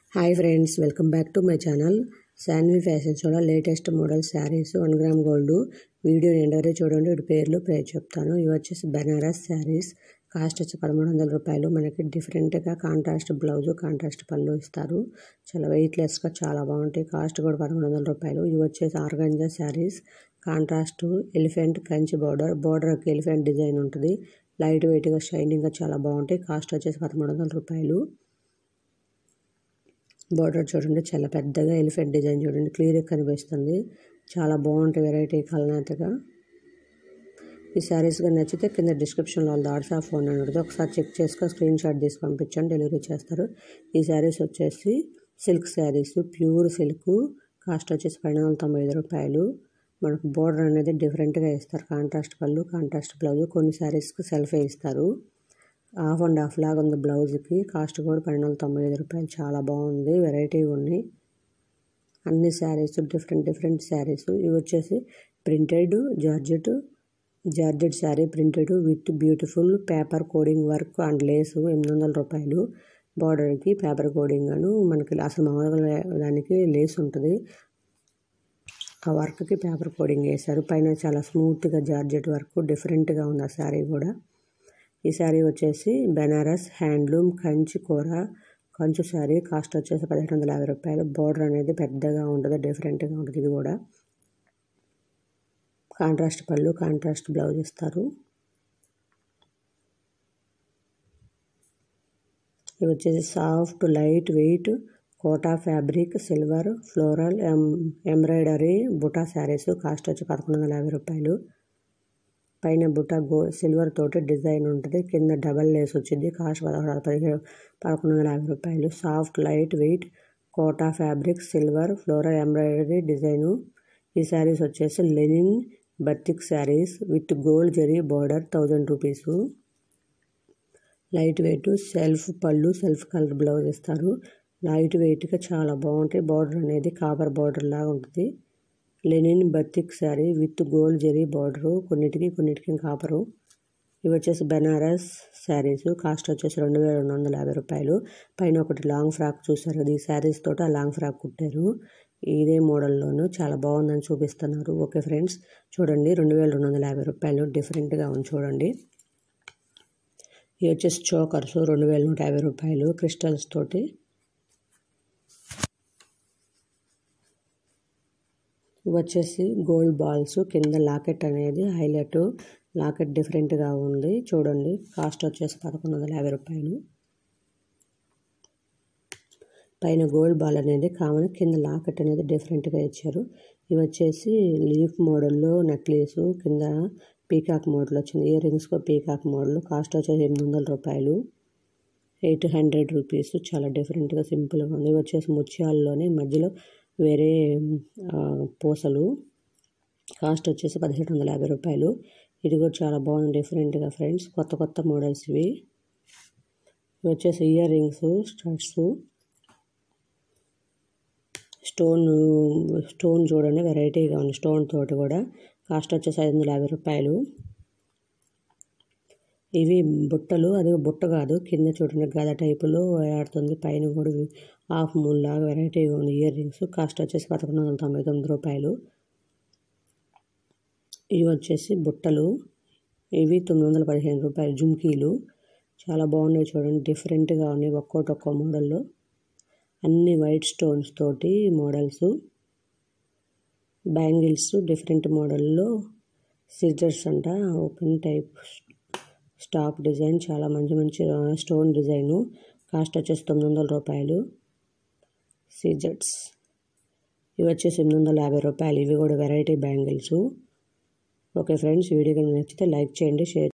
hi friends welcome back to my channel Shanvi ఫ్యాషన్స్లో latest model saris one gram gold video ఎండవరే చూడండి వీటి పేర్లు పేరు చెప్తాను ఇవి వచ్చేసి బెనారస్ శారీస్ కాస్ట్ వచ్చి పదమూడు వందల రూపాయలు మనకి డిఫరెంట్గా కాంట్రాస్ట్ బ్లౌజ్ కాంట్రాస్ట్ పళ్ళు ఇస్తారు చాలా వెయిట్లెస్గా చాలా బాగుంటాయి కాస్ట్ కూడా పదమూడు వందల రూపాయలు ఇవి వచ్చేసి organza saris contrast elephant Kanchi border బార్డర్కి ఎలిఫెంట్ డిజైన్ ఉంటుంది లైట్ వెయిట్గా షైనింగ్గా చాలా బాగుంటాయి కాస్ట్ వచ్చేసి పదమూడు వందల రూపాయలు బార్డర్ చూడండి చాలా పెద్దగా ఎలిఫెంట్ డిజైన్ చూడండి క్లియర్గా కనిపిస్తుంది చాలా బాగుంటాయి వెరైటీ కలనాతగా ఈ శారీస్గా నచ్చితే కింద డిస్క్రిప్షన్లో వాళ్ళ వాట్సాప్ ఫోన్ అని ఉంటుంది ఒకసారి చెక్ చేసుకొని స్క్రీన్ షాట్ తీసి పంపించండి డెలివరీ చేస్తారు ఈ శారీస్ వచ్చేసి silk saris pure silk cost వచ్చేసి పన్నెండు వందల తొంభై ఐదు రూపాయలు మనకు బోర్డర్ అనేది డిఫరెంట్గా ఇస్తారు కాంట్రాస్ట్ పళ్ళు కాంట్రాస్ట్ బ్లౌజ్ కొన్ని శారీస్కి సెల్ఫే ఇస్తారు హాఫ్ అండ్ హాఫ్ లాగా ఉంది బ్లౌజ్కి కాస్ట్ కూడా పన్నెండు వందల తొంభై ఐదు రూపాయలు చాలా బాగుంది వెరైటీగా ఉన్నాయి అన్ని శారీస్ డిఫరెంట్ డిఫరెంట్ శారీస్ ఇవి వచ్చేసి printed georgette georgette sari printed with beautiful paper cording work and lace ఎనిమిది వందల రూపాయలు బార్డర్కి పేపర్ కోడింగ్ అను మనకి అసలు మామూలుగా దానికి లేస్ ఉంటుంది ఆ వర్క్కి పేపర్ కోడింగ్ వేశారు పైన చాలా స్మూత్గా జార్జెట్ వర్క్ డిఫరెంట్గా ఉంది ఆ శారీ కూడా ఈ శారీ వచ్చేసి బెనారస్ హ్యాండ్లూమ్ కంచి కూర కంచు శారీ కాస్ట్ వచ్చేసి పదిహేను వందల యాభై రూపాయలు బార్డర్ అనేది పెద్దగా ఉంటుంది డిఫరెంట్గా ఉంటుంది ఇది కూడా కాంట్రాస్ట్ పళ్ళు కాంట్రాస్ట్ బ్లౌజ్ ఇస్తారు ఇవి వచ్చేసి soft light weight Kota fabric silver floral ఎం ఎంబ్రాయిడరీ బుటా శారీస్ కాస్ట్ వచ్చి పదకొండు వందల యాభై రూపాయలు పైన బుట్ట గో సిల్వర్ తోటి డిజైన్ ఉంటుంది కింద డబల్ లేస్ వచ్చింది కాస్ట్ పదహారు పదిహేడు పదకొండు వందల యాభై రూపాయలు soft light weight Kota fabric silver floral embroidery design ఈ శారీస్ వచ్చేసి linen batik saris with gold zari border thousand rupees light weight self పళ్ళు సెల్ఫ్ కలర్ బ్లౌజ్ ఇస్తారు లైట్ వెయిట్గా చాలా బాగుంటాయి బార్డర్ అనేది కాపర్ బార్డర్ లాగా ఉంటుంది linen batik sari with gold zari border కొన్నిటికి కొన్నిటికి కాపరు ఇవి వచ్చేసి బెనారస్ శారీస్ కాస్ట్ వచ్చేసి రెండు వేల రెండు వందల యాభై రూపాయలు పైన ఒకటి లాంగ్ ఫ్రాక్ చూసారు కదా ఈ శారీస్ తోటి ఆ లాంగ్ ఫ్రాక్ కుట్టారు ఇదే మోడల్లోనూ చాలా బాగుందని చూపిస్తున్నారు ఓకే ఫ్రెండ్స్ చూడండి రెండు వేల రెండు వందల యాభై రూపాయలు డిఫరెంట్గా ఉంది చూడండి ఇవి వచ్చేసి చోకర్స్ రెండు వేల నూట యాభై రూపాయలు క్రిస్టల్స్ తోటి ఇవి వచ్చేసి గోల్డ్ బాల్స్ కింద లాకెట్ అనేది హైలైట్ లాకెట్ డిఫరెంట్గా ఉంది చూడండి కాస్ట్ వచ్చేసి పదకొండు వందల యాభై రూపాయలు పైన గోల్డ్ బాల్ అనేది కామన్ కింద లాకెట్ అనేది డిఫరెంట్గా ఇచ్చారు ఇవి వచ్చేసి లీఫ్ మోడల్లో నెక్లెస్ కింద పీకాక్ మోడల్ వచ్చింది ఇయర్ రింగ్స్కో పీకాక్ మోడల్ కాస్ట్ వచ్చేసి ఎనిమిది వందల రూపాయలు ఎయిట్ హండ్రెడ్ రూపీస్ చాలా డిఫరెంట్గా సింపుల్గా ఉంది ఇవి వచ్చేసి ముత్యాల్లోనే మధ్యలో వేరే పూసలు కాస్ట్ వచ్చేసి పదిహేడు వందల యాభై రూపాయలు ఇది కూడా చాలా బాగుంది డిఫరెంట్గా ఫ్రెండ్స్ కొత్త కొత్త మోడల్స్ ఇవి ఇవి వచ్చేసి earrings studs stone stone చూడండి వెరైటీగా ఉంది స్టోన్ తోటి కూడా కాస్ట్ వచ్చేసి ఐదు వందల యాభై రూపాయలు ఇవి బుట్టలు అది బుట్ట కాదు కింద చూడండి గద టైపులో ఆడుతుంది పైన కూడా హాఫ్ మూన్ లాగా వెరైటీగా ఉంది ఇయర్ రింగ్స్ కాస్ట్ వచ్చేసి పదకొండు వందల తొంభై తొమ్మిది రూపాయలు ఇవి వచ్చేసి బుట్టలు ఇవి తొమ్మిది వందల పదిహేను రూపాయలు జుమ్కీలు చాలా బాగున్నాయి చూడండి డిఫరెంట్గా ఉన్నాయి ఒక్కోటి ఒక్కో మోడల్లో అన్ని వైట్ స్టోన్స్ తోటి మోడల్స్ బ్యాంగిల్స్ డిఫరెంట్ మోడల్లో సిజర్స్ అంట ఓపెన్ టైప్ స్టాక్ డిజైన్ చాలా మంచి మంచి స్టోన్ డిజైను కాస్ట్ వచ్చేసి తొమ్మిది వందల రూపాయలు సీజెట్స్ ఇవి వచ్చేసి ఎనిమిది వందల యాభై రూపాయలు ఇవి కూడా variety bangles okay friends video కనుక నచ్చితే లైక్ చేయండి షేర్